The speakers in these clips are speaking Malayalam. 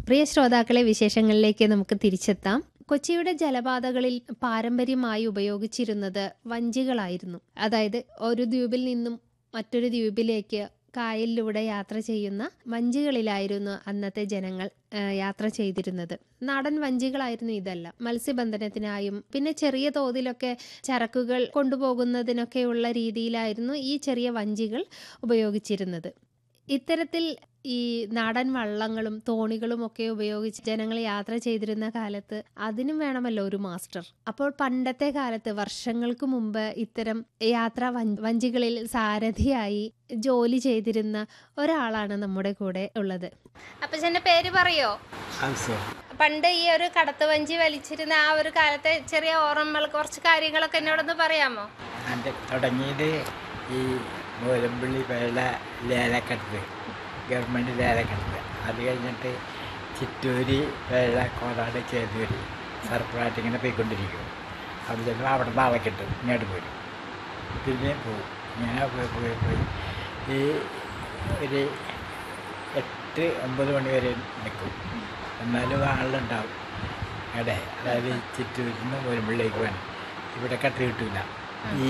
പ്രിയ ശ്രോതാക്കളെ വിശേഷങ്ങളിലേക്ക് നമുക്ക് തിരിച്ചെത്താം കൊച്ചിയുടെ ജലപാതകളിൽ പാരമ്പര്യമായി ഉപയോഗിച്ചിരുന്നത് വഞ്ചികളായിരുന്നു അതായത് ഒരു ദ്വീപിൽ നിന്നും മറ്റൊരു ദ്വീപിലേക്ക് കായലിലൂടെ യാത്ര ചെയ്യുന്ന വഞ്ചികളിലായിരുന്നു അന്നത്തെ ജനങ്ങൾ ആ, യാത്ര ചെയ്തിരുന്നത് നാടൻ വഞ്ചികളായിരുന്നു ഇതല്ല മത്സ്യബന്ധനത്തിനായും പിന്നെ ചെറിയ തോതിലൊക്കെ ചരക്കുകൾ കൊണ്ടുപോകുന്നതിനൊക്കെയുള്ള രീതിയിലായിരുന്നു ഈ ചെറിയ വഞ്ചികൾ ഉപയോഗിച്ചിരുന്നത് ഇത്തരത്തിൽ ഈ നാടൻ വള്ളങ്ങളും തോണികളും ഒക്കെ ഉപയോഗിച്ച് ജനങ്ങൾ യാത്ര ചെയ്തിരുന്ന കാലത്ത് അതിനും വേണമല്ലോ ഒരു മാസ്റ്റർ അപ്പോൾ പണ്ടത്തെ കാലത്ത് വർഷങ്ങൾക്ക് മുമ്പ് ഇത്തരം യാത്രാ വഞ്ച- വഞ്ചികളിൽ സാരഥിയായി ജോലി ചെയ്തിരുന്ന ഒരാളാണ് നമ്മുടെ കൂടെ ഉള്ളത് അപ്പച്ചന്റെ പേര് പറയോ പണ്ട് ഈ ഒരു കടത്ത് വഞ്ചി വലിച്ചിരുന്ന ആ ഒരു കാലത്തെ ചെറിയ ഓർമ്മകൾ കുറച്ച് കാര്യങ്ങളൊക്കെ എന്നോടൊന്ന് പറയാമോ എൻ്റെ തുടങ്ങിയത് ഈ മൂലമ്പള്ളി പേള ലേലക്കടത്ത് ഗവൺമെൻറ് ലേലക്കടത്ത് അത് കഴിഞ്ഞിട്ട് ചിറ്റൂര് പേള കോടാട് ചേതൂര് സർപ്പറായിട്ട് ഇങ്ങനെ പോയിക്കൊണ്ടിരിക്കും അവിടെ ചെല്ലുമ്പോൾ അവിടെ നിന്ന് ആളെ കിട്ടും ഇങ്ങോട്ട് പോരും പിന്നെ പോവും ഇങ്ങനെ പോയി പോയി പോയി ഈ ഒരു എട്ട് ഒമ്പത് മണി വരെ നിൽക്കും എന്നാലും ആളുണ്ടാവും അവിടെ അതായത് ചിറ്റൂരിൽ നിന്ന് മൂലമ്പള്ളിലേക്ക് പോകാൻ ഇവിടെ കട്ട് കിട്ടില്ല ഈ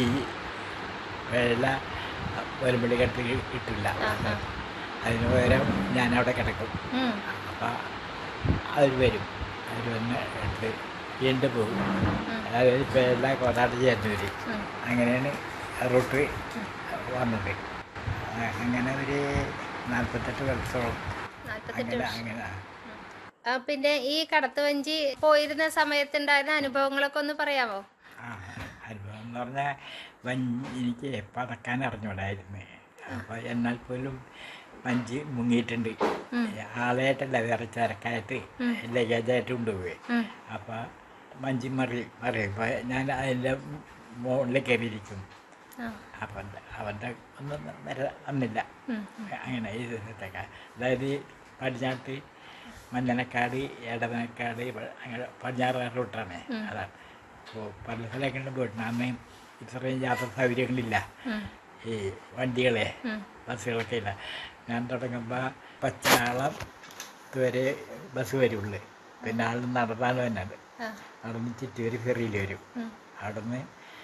വെള്ള വരുമ്പള്ളി കട്ട് കിട്ടില്ല അതിന് പകരം ഞാനവിടെ കിടക്കും അപ്പം അവർ വരും അവർ വന്ന് എടുത്ത് വീണ്ടും പോകും അതായത് പേരല കോതാട്ട് ചേർന്നൂര് അങ്ങനെയാണ് റൂട്ട് വന്നത് ആ, അങ്ങനെ ഒരു നാൽപ്പത്തെട്ട് വർഷത്തോളം അങ്ങനെ അങ്ങനെ ആ, പിന്നെ ഈ കടത്ത് വഞ്ചി പോയിരുന്ന സമയത്തുണ്ടായിരുന്ന അനുഭവങ്ങളൊക്കെ ഒന്ന് പറയാമോ ആ അനുഭവം എന്ന് പറഞ്ഞാൽ വഞ്ചി എനിക്ക് പതക്കാൻ അറിഞ്ഞൂടായിരുന്നു അപ്പോൾ എന്നാൽ പോലും വഞ്ചി മുങ്ങിയിട്ടുണ്ട് ആളായിട്ടല്ല വേറെ ചരക്കായിട്ട് ലഗേജായിട്ട് കൊണ്ടുപോയി അപ്പോൾ വഞ്ചി മറി മറി അപ്പോൾ ഞാൻ അതിൻ്റെ മുകളിൽ കയറിയിരിക്കും അപ്പം അവൻ്റെ ഒന്നും നിര വന്നില്ല അങ്ങനെ ഈ സ്ഥലത്തൊക്കെ അതായത് പടിഞ്ഞാട്ട് മഞ്ഞനക്കാട് എടവനക്കാട് പ- അങ്ങനെ പടിഞ്ഞാറ് റൂട്ടാണ് അതാണ് അപ്പോൾ പല സ്ഥലങ്ങളിലും പോയിട്ടുണ്ട് അന്ന് ഇത്രയും യാത്രാ സൗകര്യങ്ങളില്ല ഈ വണ്ടികളെ ബസ്സുകളൊക്കെ ഇല്ല ഞാൻ തുടങ്ങുമ്പോൾ പച്ചാളം ഇതുവരെ ബസ് വരുള്ളൂ പിന്നെ ആൾ നടന്നാണ് വന്നത് നടന്ന് ചിറ്റൂര് ഫെറിയിൽ വരും അവിടുന്ന്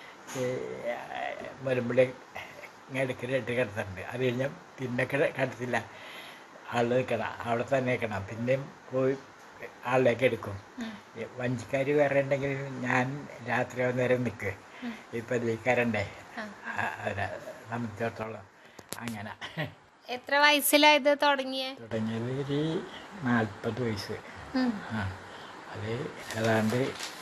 വരുമ്പോഴേ ഇടയ്ക്ക് രണ്ട് കിടത്തുണ്ട് അത് കഴിഞ്ഞാൽ പിന്നെ കിട- കിടത്തില്ല ആൾ നിൽക്കണം അവിടെ തന്നെ നിൽക്കണം പിന്നെയും പോയി ആളിലേക്ക് എടുക്കും ഈ വഞ്ചിക്കാർ വേറെ ഉണ്ടെങ്കിൽ ഞാൻ രാത്രി നേരം നിൽക്കുക ഈ പതിവിക്കാരുണ്ടേ അവരെ സംബന്ധിച്ചിടത്തോളം അങ്ങനെ എത്ര വയസ്സിലായത് തുടങ്ങിയ തുടങ്ങിയത് ഒരു നാൽപ്പത് വയസ്സ് ആ അത് ഏതാണ്ട്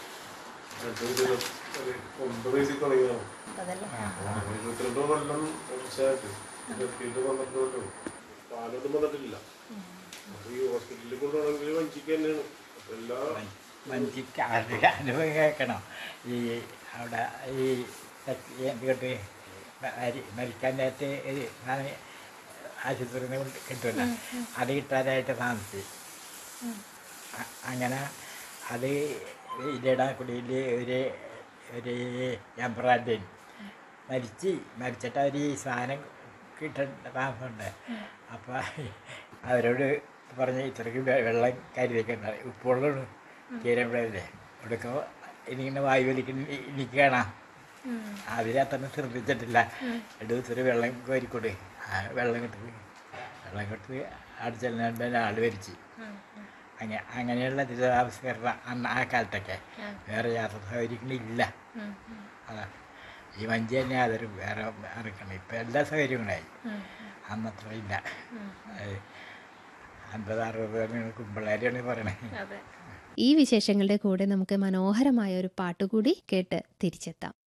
ഒമ്പത് വയസ്സിൽ തുടങ്ങിയതാണ് ഇരുപത്തിരണ്ട് കൊല്ലം തുടർച്ചയായിട്ട് ഇരുപത്തിരണ്ട് പന്ത്രണ്ട് കൊല്ലം പാലൊന്നും വന്നിട്ടില്ല അപ്പൊ ഈ ഹോസ്പിറ്റലിൽ കൊണ്ടുപോകണമെങ്കിൽ വഞ്ചിക്ക് തന്നെയാണ് അപ്പൊ എല്ലാ വഞ്ചിക്ക് അവരുടെ അനുഭവം കേൾക്കണം ഈ അവിടെ ഈ എന്തുകൊണ്ട് മരിക്കാൻ നേരത്തെ ഒരു സാധനം ആശുപത്രിയിൽ നിന്ന് കൊണ്ട് കിട്ടുമല്ലോ അത് കിട്ടാനായിട്ട് താമസിച്ചു അ- അങ്ങനെ അത് ഇല്ലടാക്കുടിയിൽ ഒരു ഒരു എംബ്രാൻഡൻ മരിച്ച് മരിച്ചിട്ട് അവർ ഈ സാധനം കിട്ടേണ്ട താമസമുണ്ട് അപ്പോൾ അവരോട് പറഞ്ഞ് ഇത്രയ്ക്ക് വെ- വെള്ളം കരുതിക്കണ്ട ഉപ്പുള്ളൂ തീരമ്പഴല്ലേ എടുക്കുമ്പോൾ ഇനിങ്ങനെ വായു വലിക്കുന്ന എനിക്ക് കാണാം അതിനെ തന്നെ ശ്രദ്ധിച്ചിട്ടില്ല രണ്ടു ദിവസം വെള്ളം കോരിക്കൂടെ ആ വെള്ളം കിട്ടുന്നത് വെള്ളം കിട്ടി അവിടെ ചെല്ലാണ്ട് ആൾ വരിച്ച് അങ്ങനെ അങ്ങനെയുള്ള ദിശാവിഷ്കരണം അന്ന് ആ കാലത്തൊക്കെ വേറെ യാത്ര സൗകര്യങ്ങളില്ല അതാണ് ഈ വഞ്ചി തന്നെ അതൊരു വേറെ ഇറക്കണം ഇപ്പം എല്ലാ സൗകര്യങ്ങളായി അന്നത്ര ഇല്ല അത് അൻപത് അറുപത് കുമ്പളാരിയാണ് പറയണേ ഈ വിശേഷങ്ങളുടെ കൂടെ നമുക്ക് മനോഹരമായ ഒരു പാട്ടുകൂടി കേട്ട് തിരിച്ചെത്താം